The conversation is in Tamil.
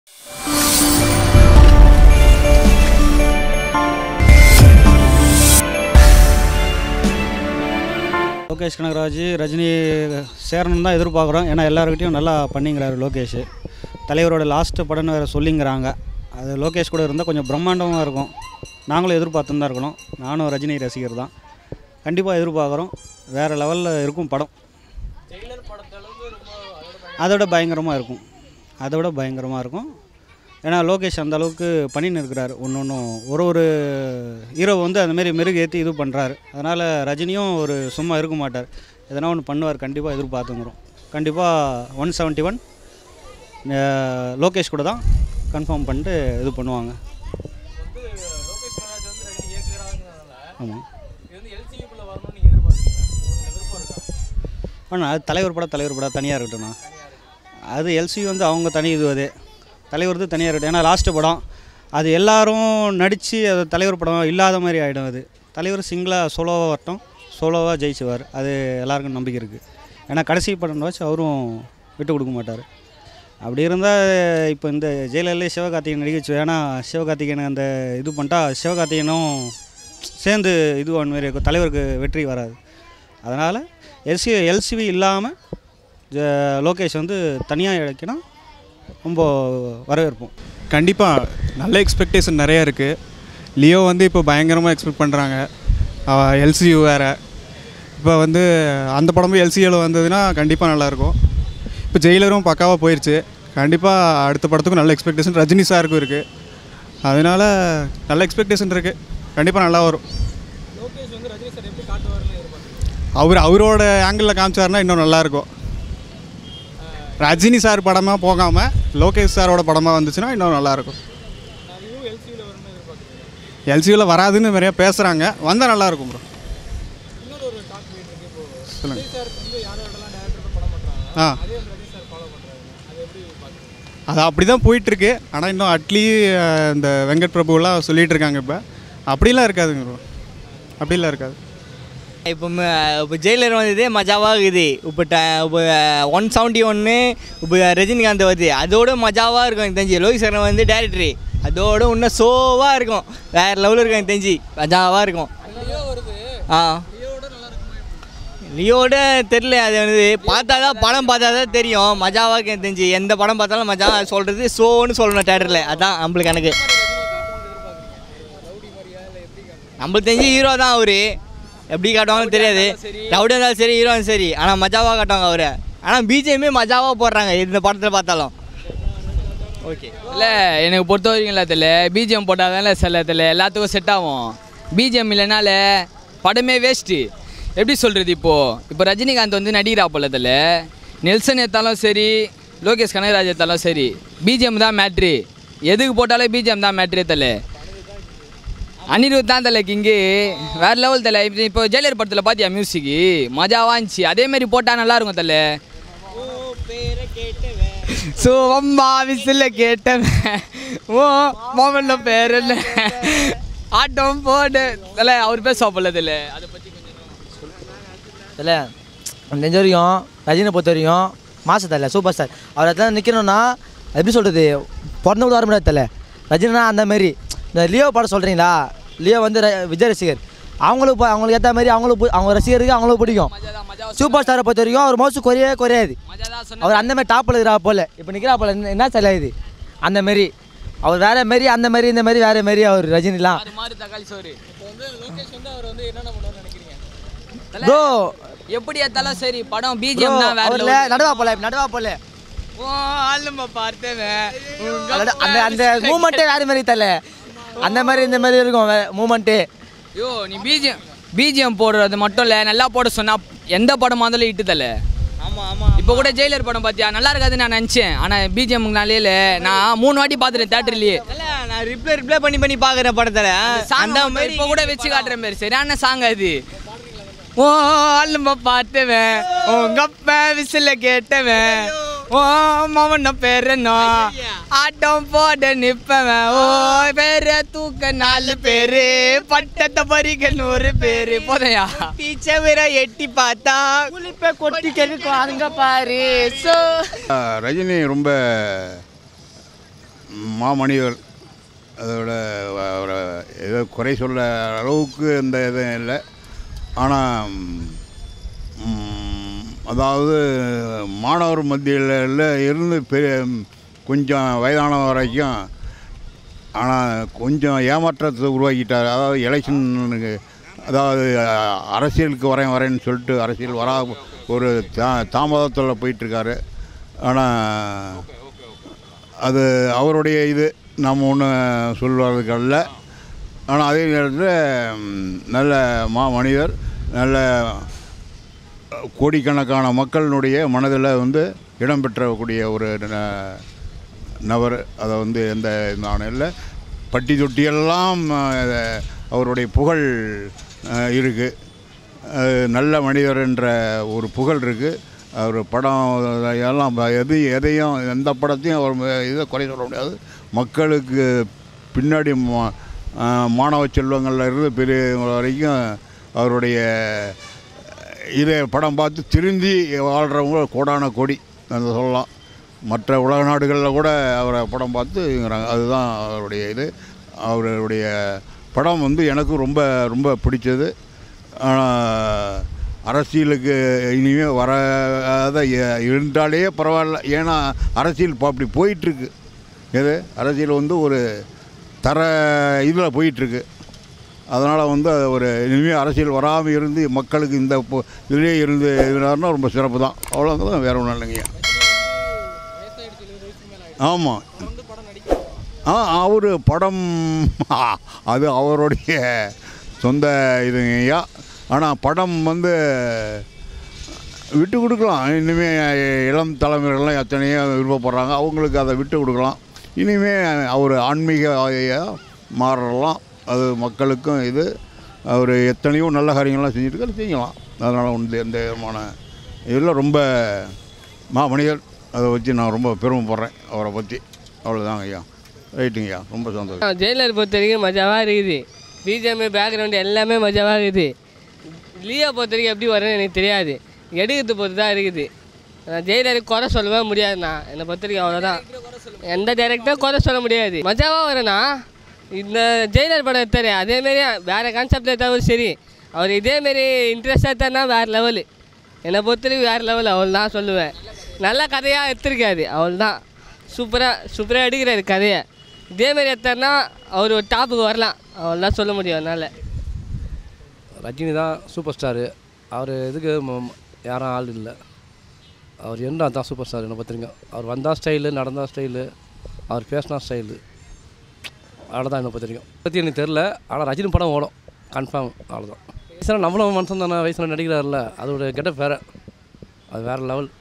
லோகேஷ் கனகராஜ் ரஜினி சேரணும் தான் எதிர்பார்க்குறோம் ஏன்னா எல்லாருக்கிட்டையும் நல்லா பண்ணிங்கிறாரு லோகேஷ் தலைவரோட லாஸ்ட்டு படம்னு வேறு சொல்லிங்கிறாங்க அது லோகேஷ் கூட இருந்தால் கொஞ்சம் பிரம்மாண்டமாக இருக்கும் நாங்களும் எதிர்பார்த்துன்னு தான் இருக்கணும் நானும் ரஜினி ரசிகர் தான் கண்டிப்பாக எதிர்பார்க்குறோம் வேறு லெவலில் இருக்கும் படம் அதோட பயங்கரமாக இருக்கும் அதோட பயங்கரமாக இருக்கும் ஏன்னா லோகேஷ் அந்த அளவுக்கு பண்ணின்னு இருக்கிறாரு ஒன்று ஒன்றும் ஒரு ஒரு ஹீரோ வந்து அந்தமாரி மெருகு ஏற்றி இது பண்ணுறாரு அதனால் ரஜினியும் ஒரு சும்மா இருக்க மாட்டார் எதனா ஒன்று பண்ணுவார் கண்டிப்பாக எதிர்பார்த்துங்கிறோம் கண்டிப்பாக ஒன் செவன்ட்டி ஒன் லோகேஷ் கூட தான் கன்ஃபார்ம் பண்ணிட்டு இது பண்ணுவாங்க ஆமாம் ஆனால் அது தலைவர் படம் தலைவர் படம் தனியாக இருக்கட்டும்ண்ணா அது எல்சி வந்து அவங்க தனி இது அது தலைவர் வந்து தனியாக இருக்கட்டும் ஏன்னா லாஸ்ட்டு படம் அது எல்லாரும் நடித்து அது தலைவர் படம் இல்லாத மாதிரி ஆகிடும் அது தலைவர் சிங்கிளாக சோலோவாக வரட்டும் சோலோவாக ஜெயிச்சுவார் அது எல்லாருக்கும் நம்பிக்கை இருக்குது ஏன்னா கடைசி படம் வச்சு அவரும் விட்டு கொடுக்க மாட்டார் அப்படி இருந்தால் இப்போ இந்த ஜெயலலிதா சிவகார்த்திகேயன் நடிக்க வச்சு ஏன்னா சிவகார்த்திகேயன் அந்த இது பண்ணிட்டா சிவகார்த்திகேயனும் சேர்ந்து இது ஒன் மாரி இருக்கும் தலைவருக்கு வெற்றி வராது அதனால் எல்சி எல்சிவி இல்லாமல் லோகேஷ் வந்து தனியாக இழைக்கினா ரொம்ப வரவேற்போம் கண்டிப்பாக நல்ல எக்ஸ்பெக்டேஷன் நிறைய இருக்குது லியோ வந்து இப்போ பயங்கரமாக எக்ஸ்பெக்ட் பண்ணுறாங்க எல்சியூ வேறு இப்போ வந்து அந்த படமும் எல்சியூவில் வந்ததுன்னா கண்டிப்பாக நல்லாயிருக்கும் இப்போ ஜெயிலரும் பக்காவாக போயிடுச்சு கண்டிப்பாக அடுத்த படத்துக்கும் நல்ல எக்ஸ்பெக்டேஷன் ரஜினி சாருக்கும் இருக்குது அதனால் நல்ல எக்ஸ்பெக்டேஷன் இருக்குது கண்டிப்பாக நல்லா வரும் அவர் அவரோட ஆங்கிளில் காமிச்சாருன்னா இன்னும் நல்லாயிருக்கும் ரஜினி சார் படமாக போகாமல் லோகேஷ் சாரோட படமாக வந்துச்சுன்னா இன்னும் நல்லாயிருக்கும் எல்சியூவில் வராதுன்னு நிறைய பேசுகிறாங்க வந்தால் நல்லாயிருக்கும் ப்ரோ சொல்லுங்கள் ஆ அது அப்படி தான் போயிட்டுருக்கு ஆனால் இன்னும் அட்லி அஹ், இந்த வெங்கட் பிரபுலாம் சொல்லிகிட்டு இருக்காங்க இப்போ அப்படிலாம் இருக்காதுங்க ப்ரோ அப்படிலாம் இருக்காது இப்போ ம- இப்போ ஜெயிலர் வந்ததே மஜாவாக இருக்குது இப்போ ட இப்போ ஒன் செவன்ட்டி ஒன்று இப்போ ரஜினிகாந்த் வருது அதோட மஜாவாக இருக்கும் எனக்கு தெரிஞ்சு லோகி சரண் வந்து டேரக்டரு அதோட இன்னும் ஷோவாக இருக்கும் வேறு லெவலில் இருக்கும் எனக்கு தெரிஞ்சு மஜாவாக இருக்கும் ஆ லியோட தெரில அது வந்து பார்த்தா தான் படம் பார்த்தா தான் தெரியும் மஜாவாக இருக்கு எனக்கு தெரிஞ்சு எந்த படம் பார்த்தாலும் மஜா சொல்கிறது ஷோன்னு சொல்லணும் தேட்டரில் அதான் நம்மளுக்கு எனக்கு நம்மளுக்கு தெரிஞ்சு ஹீரோ தான் அவரு எப்படி காட்டுவாங்கன்னு தெரியாது ரவுடி இருந்தாலும் சரி ஹீரோ சரி ஆனால் மஜாவாக காட்டுவாங்க அவரை ஆனால் பிஜேமே மஜாவாக போடுறாங்க இந்த படத்தில் பார்த்தாலும் ஓகே இல்லை எனக்கு பொறுத்த வரைக்கும் இல்லை தெரியல பிஜிஎம் போட்டால் தானே சில தெரியல எல்லாத்துக்கும் செட் ஆகும் பிஜிஎம் இல்லைனால படமே வேஸ்ட்டு எப்படி சொல்கிறது இப்போது இப்போ ரஜினிகாந்த் வந்து நடிக்கிறா போல தெரியல நெல்சன் எடுத்தாலும் சரி லோகேஷ் கனகராஜ் எடுத்தாலும் சரி பிஜிஎம் தான் மேட்ரு எதுக்கு போட்டாலும் பிஜிஎம் தான் மேட்ரே தெரியல அனிருத் தான் தலை கிங்கு வேறு லெவல் தலை இப்போ இப்போ ஜெயலலிதா படத்தில் பார்த்தியா மியூசிக்கு மஜாவாக இருந்துச்சு அதேமாரி போட்டால் நல்லா இருக்கும் தலை ஸோ அம்மா விசில் கேட்டவன் ஓ மோமன்ல பேர் என்ன ஆட்டம் போடு இல்லை அவர் பேச போல அதை பற்றி இல்லை எனக்கு தெரிஞ்ச வரைக்கும் ரஜினை பொறுத்த வரைக்கும் மாசம் தரல சூப்பர் ஸ்டார் அவர் இடத்துல நிற்கணும்னா எப்படி சொல்கிறது பிறந்த கூட வர முடியாது தரல ரஜினா அந்த மாதிரி இந்த லியோ படம் சொல்கிறீங்களா லியோ வந்து ர- விஜய் ரசிகர் அவங்களுக்கு போ- அவங்களுக்கு ஏற்ற மாதிரி அவங்களுக்கு பு- அவங்க ரசிகருக்கு அவங்களுக்கு பிடிக்கும் சூப்பர் ஸ்டாரை பொறுத்த வரைக்கும் அவர் மோஸ்ட் குறையவே குறையாது அவர் அந்த மாதிரி டாப்பில் இருக்கிறா போல இப்போ நிற்கிறா போல என்ன- என்ன சில இது அந்த மாதிரி அவர் வேற மாரி அந்த மாதிரி இந்த மாதிரி வேற மாரி அவர் ரஜினிலாம் அது மாதிரி தக்காளி சோறு ப்ரோ எப்படி எடுத்தாலும் சரி படம் ப்ரோ பிஜிஎம் தான் வேற அவர்ல level. நடுவா போல நடுவா போல ஓ ஆளும்ப பார்த்தவன் உங்க அந்த அந்த அந்த அப்பா மூமெண்ட்டே வேற மாதிரி தரல அந்த மாதிரி இந்த மாதிரி இருக்கும் மூமெண்ட்டு ஐயோ நீ பிஜிஎம் பிஜிஎம் போடுறது மட்டும் இல்லை நல்லா போட சொன்னா எந்த படமா இருந்தாலும் இட்டு தல ஆமாம் ஆமாம் இப்போ கூட ஜெயிலர் படம் பார்த்தியா நல்லா இருக்காதுன்னு நான் நினச்சேன் ஆனால் பிஜிஎம்னாலே இல்லை நான் மூணு வாட்டி பார்த்துட்டேன் தேட்டர்லேயே இல்லை நான் ரிப்ளை ரிப்ளை பண்ணி பண்ணி பார்க்குறேன் படத்தில் அந்த மாதிரி இப்போ கூட வச்சு காட்டுறேன் பேர் சரியான சாங் அது ஓ ஆளும்ப பார்த்தவன் உங்க அப்பா விசில கேட்டவன் ஓ மவன பேர் என்ன ஆட்டம் போட நிப்பவன் ஓ பேர தூக்க நாலு பேரு பட்டத்தை பறிக்க நூறு பேரு போதையா பீச்சை விர எட்டி பார்த்தா குளிப்பை கொட்டி கேட்கும் அங்க பாரு ஸோ ரஜினி ரொம்ப மாமனிதர் அதோட அவரை ஏதோ குறை சொல்ல அளவுக்கு எந்த இதுவும் இல்லை ஆனால் அதாவது மாணவர் மத்தியில் இருந்து பெரிய கொஞ்சம் வயதான வரைக்கும் ஆனால் கொஞ்சம் ஏமாற்றத்தை உருவாக்கிட்டார் அதாவது எலெக்ஷனுக்கு அதாவது அஹ், அரசியலுக்கு வரேன் வரேன்னு சொல்லிட்டு அரசியல் வரா ஒரு தா தாமதத்தில் போயிட்டுருக்காரு ஆனால் அது அவருடைய இது நம்ம ஒன்றும் சொல்வதற்கு அல்ல ஆனால் அதே நேரத்தில் ம், நல்ல மா மனிதர் நல்ல கோடிக்கணக்கான மக்களினுடைய மனதில் வந்து இடம்பெற்றக்கூடிய ஒரு ந- நபர் அதை வந்து எந்த நான் இல்லை பட்டி தொட்டியெல்லாம் அஹ், அவருடைய புகழ் இருக்குது நல்ல மனிதர் என்ற ஒரு புகழ் இருக்குது அவர் படம் எல்லாம் எது எதையும் எந்த படத்தையும் அவர் ம- இதை குறை சொல்ல முடியாது மக்களுக்கு பின்னாடி மா- அஹ், மாணவ செல்வங்கள்ல இருந்து பெரியவங்க வரைக்கும் அவருடைய இதை படம் பார்த்து திருந்தி வாழ்கிறவங்க கோடான கோடி அந்த சொல்லலாம் மற்ற உலக நாடுகளில் கூட அவரை படம் பார்த்து இங்கிறாங்க அதுதான் அவருடைய இது அவருடைய படம் வந்து எனக்கு ரொம்ப ரொம்ப பிடிச்சது ஆனால் அரசியலுக்கு இனிமேல் வராத எ- இருந்தாலே பரவாயில்ல ஏன்னா அரசியல் இப்போ அப்படி போயிட்டுருக்கு எது அரசியல் வந்து ஒரு தர இதில் போயிட்டுருக்கு அதனால் வந்து அது ஒரு இனிமேல் அரசியல் வராமல் இருந்து மக்களுக்கு இந்த பொ- இதிலே இருந்து இருந்தாருன்னா ரொம்ப சிறப்பு தான் அவ்வளோதான் வேற ஒன்றும் இல்லைங்க ஆமாம் ஆ அவர் படம் அது அவருடைய சொந்த இதுங்கய்யா ஆனால் படம் வந்து விட்டு கொடுக்கலாம் இனிமேல் இளம் தலைமுறைகள்லாம் எத்தனையோ விருப்பப்படுறாங்க அவங்களுக்கு அதை விட்டு கொடுக்கலாம் இனிமேல் அவர் ஆன்மீக மாறலாம் அது மக்களுக்கும் இது அவர் எத்தனையோ நல்ல காரியங்கள்லாம் செஞ்சுருக்காரு செய்யலாம் அதனால் வந்து எந்த விதமான இதில் ரொம்ப மாமனிதர் அதை வச்சு நான் ரொம்ப பெருமைப்படுறேன் அவரை பற்றி அவ்வளோதாங்க ஐயா ரைட்டுங்க ஐயா ரொம்ப சந்தோஷம் ஜெயிலர் பொறுத்த வரைக்கும் மஜாவாக இருக்குது பிஜிஎம் பேக்ரவுண்டு எல்லாமே மஜாவாக இருக்குது லியோ பொறுத்த வரைக்கும் எப்படி வரும்னு எனக்கு தெரியாது எடுக்கிறது பொறுத்து தான் இருக்குது நான் ஜெயிலருக்கு குறை சொல்லவே முடியாதுண்ணா என்னை பொறுத்த வரைக்கும் அவ்வளோதான் எந்த டேரக்டரும் குறை சொல்ல முடியாது மஜாவாக வரும்ண்ணா இந்த ஜெயிலர் படம் எடுத்தாரு அதேமாரி வேறு கான்செப்டில் எடுத்தாலும் சரி அவர் இதேமாரி இன்ட்ரெஸ்டாக எடுத்தாருன்னா வேறு லெவலு என்னை பொறுத்த வரைக்கும் வேறு லெவல் அவள் தான் சொல்லுவேன் நல்ல கதையாக எடுத்திருக்காரு அவள் தான் சூப்பராக சூப்பராக எடுக்கிறாரு கதையை இதேமாரி எடுத்தாருன்னா அவர் ஒரு டாப்புக்கு வரலாம் அவள் தான் சொல்ல முடியும் அதனால் ரஜினி தான் சூப்பர் ஸ்டாரு அவர் இதுக்கு ம- யாரும் ஆள் இல்லை அவர் என்ன தான் சூப்பர் ஸ்டார் என்ன பார்த்துருங்க அவர் வந்தால் ஸ்டைலு நடந்தா ஸ்டைலு அவர் பேசினா ஸ்டைலு அவ்வளோதான் என்ன பார்த்துருக்கோம் பற்றி எனக்கு தெரில ஆனால் ரஜினி படம் ஓடும் கன்ஃபார்ம் அவ்வளோதான் வயசான நம்மளும் மனுஷன் தானே வயசான நடிக்கிறார்ல அதோட கெட்டப் வேறு அது வேறு லெவல்